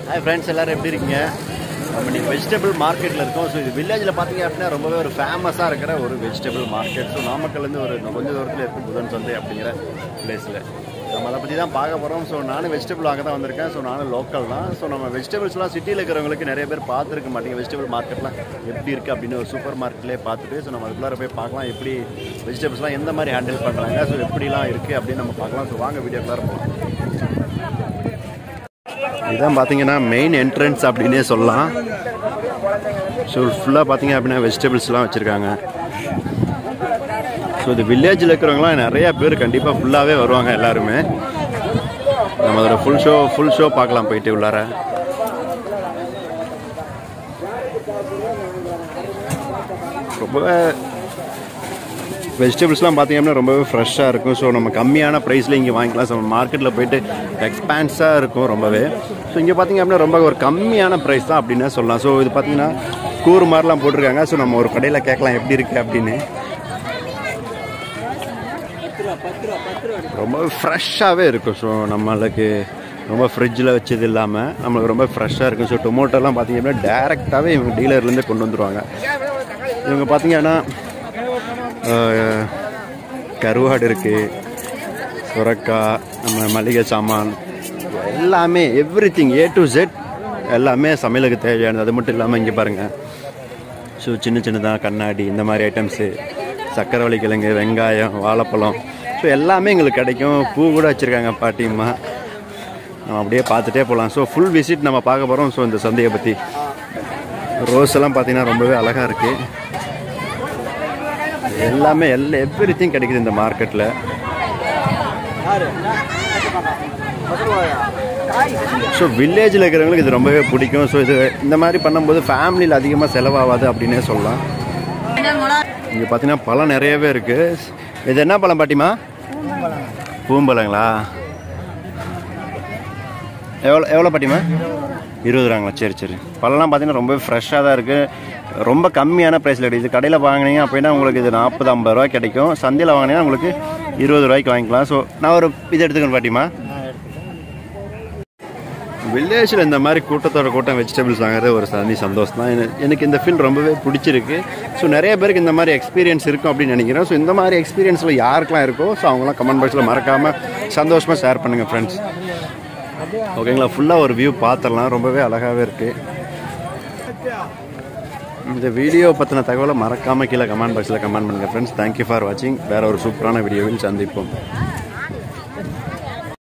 hi friends எல்லாரும் எப்படி இருக்கீங்க நம்ம இன்னைக்கு வெஜிடபிள் மார்க்கெட்டில் இருக்கோம் ஸோ இது வில்லேஜில் பார்த்தீங்க அப்படின்னா ரொம்பவே ஒரு ஃபேமஸாக இருக்கிற ஒரு வெஜிடபிள் மார்க்கெட் ஸோ நாமக்கல்லேருந்து ஒரு கொஞ்சம் தூரத்தில் இருக்கும் புதன் சந்தை அப்படிங்கிற பிளேஸில் நம்ம அதை பற்றி தான் பார்க்க போகிறோம் ஸோ நானும் வெஜிடபிள் வாங்க தான் வந்திருக்கேன் ஸோ நானும் லோக்கல் தான் ஸோ நம்ம வெஜிடபிள்ஸ்லாம் சிட்டியில் இருக்கிறவங்களுக்கு நிறைய பேர் பார்த்துருக்க மாட்டீங்க வெஜிடபிள் மார்க்கெட்லாம் எப்படி இருக்குது அப்படின்னு ஒரு சூப்பர் மார்க்கெட்லேயே பார்த்துட்டு ஸோ நம்ம அதுக்குள்ளார போய் பார்க்கலாம் எப்படி வெஜிடபிள்ஸ்லாம் எந்த மாதிரி ஹேண்டில் பண்ணுறாங்க ஸோ எப்படிலாம் இருக்குது அப்படின்னு நம்ம பார்க்கலாம் ஸோ வாங்க வீடியோக்குள்ளார போகலாம் இதான் பார்த்தீங்கன்னா மெயின் என்ட்ரன்ஸ் அப்படின்னே சொல்லலாம் ஸோ ஃபுல்லாக பார்த்தீங்க அப்படின்னா வெஜிடபிள்ஸ்லாம் வச்சுருக்காங்க ஸோ இது வில்லேஜில் இருக்கிறவங்களாம் நிறைய பேர் கண்டிப்பாக ஃபுல்லாகவே வருவாங்க எல்லாருமே நம்ம அதோட ஃபுல் ஷோ ஃபுல் ஷோ பார்க்கலாம் போயிட்டு உள்ளார ரொம்பவே வெஜிடபிள்ஸ்லாம் பார்த்தீங்க அப்படின்னா ரொம்பவே ஃப்ரெஷ்ஷாக இருக்கும் ஸோ நம்ம கம்மியான ப்ரைஸில் இங்கே வாங்கிக்கலாம் ஸோ மார்க்கெட்டில் போயிட்டு எக்ஸ்பேன்ஸாக இருக்கும் ரொம்பவே ஸோ இங்கே பார்த்தீங்க அப்படின்னா ரொம்ப ஒரு கம்மியான ப்ரைஸ் தான் அப்படின்னே சொல்லலாம் ஸோ இது பார்த்தீங்கன்னா கூறு மாதிரிலாம் போட்டிருக்காங்க ஸோ நம்ம ஒரு கடையில் கேட்கலாம் எப்படி இருக்குது அப்படின்னு ரொம்ப ஃப்ரெஷ்ஷாகவே இருக்கும் ஸோ நம்மளுக்கு ரொம்ப ஃப்ரிட்ஜில் வச்சது இல்லாமல் நம்மளுக்கு ரொம்ப ஃப்ரெஷ்ஷாக இருக்கும் ஸோ டொமோட்டோலாம் பார்த்தீங்க அப்படின்னா டேரெக்டாகவே இவங்க டீலர்லேருந்தே கொண்டு வந்துருவாங்க இவங்க பார்த்தீங்கன்னா ஆஹ், கருவாடு இருக்குது சுரக்காய் நம்ம மளிகை சாமான் எல்லாமே everything A to Z எல்லாமே சமையலுக்கு தேவையானது அது மட்டும் இல்லாமல் இங்கே பாருங்கள் ஸோ சின்ன சின்னதாக கண்ணாடி இந்த மாதிரி ஐட்டம்ஸு சக்கரவள்ளி கிழங்கு வெங்காயம் வாழைப்பழம் ஸோ எல்லாமே எங்களுக்கு கிடைக்கும் பூ கூட வச்சுருக்காங்க பாட்டியம்மா நம்ம அப்படியே பார்த்துட்டே போகலாம் ஸோ ஃபுல் விசிட் நம்ம பார்க்க போகிறோம் ஸோ இந்த சந்தையை பற்றி ரோஸ் எல்லாம் பார்த்தீங்கன்னா ரொம்பவே அழகாக இருக்குது எல்லாமே எல்லா எவ்ரி திங் கிடைக்குது இந்த மார்க்கெட்டில் ஸோ வில்லேஜில் இருக்கிறவங்களுக்கு இது ரொம்பவே பிடிக்கும் ஸோ இது இந்த மாதிரி பண்ணும்போது ஃபேமிலியில் அதிகமாக செலவாகாது அப்படின்னே சொல்லலாம் இங்கே பார்த்தீங்கன்னா பழம் நிறையவே இருக்குது இது என்ன பழம் பாட்டிமா பூம்பழங்களா எவ்வளோ எவ்வளோ பாட்டிமா இருபது ரூபாங்களா சரி சரி பழம்லாம் பார்த்தீங்கன்னா ரொம்ப ஃப்ரெஷ்ஷாக தான் இருக்குது ரொம்ப கம்மியான ப்ரைஸில் கிடைக்குது இது கடையில் வாங்கினீங்க அப்படின்னா உங்களுக்கு இது நாற்பது ஐம்பது ரூபா கிடைக்கும் சந்தையில் வாங்கினீங்கன்னா உங்களுக்கு இருபது ரூபாய்க்கு வாங்கிக்கலாம் ஸோ நான் ஒரு இது எடுத்துக்கணும் பாட்டிமா வில்லேஜில் இந்த மாதிரி கூட்டத்தோட கூட்டம் வெஜிடபிள்ஸ் வாங்குறது ஒரு தனி சந்தோஷம் தான் எனக்கு- எனக்கு இந்த ஃபீல் ரொம்பவே பிடிச்சிருக்கு ஸோ நிறைய பேருக்கு இந்த மாதிரி எக்ஸ்பீரியன்ஸ் இருக்கும் அப்படின்னு நினைக்கிறேன் ஸோ இந்த மாதிரி எக்ஸ்பீரியன்ஸில் யாருக்கெல்லாம் இருக்கோ ஸோ அவங்களாம் கமெண்ட் பாக்ஸில் மறக்காமல் சந்தோஷமாக ஷேர் பண்ணுங்கள் ஃப்ரெண்ட்ஸ் ஓகேங்களா ஃபுல்லாக ஒரு வியூ பார்த்துடலாம் ரொம்பவே அழகாகவே இருக்குது இந்த வீடியோ பற்றின தகவலை மறக்காமல் கீழே கமெண்ட் பாக்ஸில் கமெண்ட் பண்ணுங்கள் ஃப்ரெண்ட்ஸ் தேங்க்யூ ஃபார் வாட்சிங் வேறு ஒரு சூப்பரான வீடியோவில் சந்திப்போம்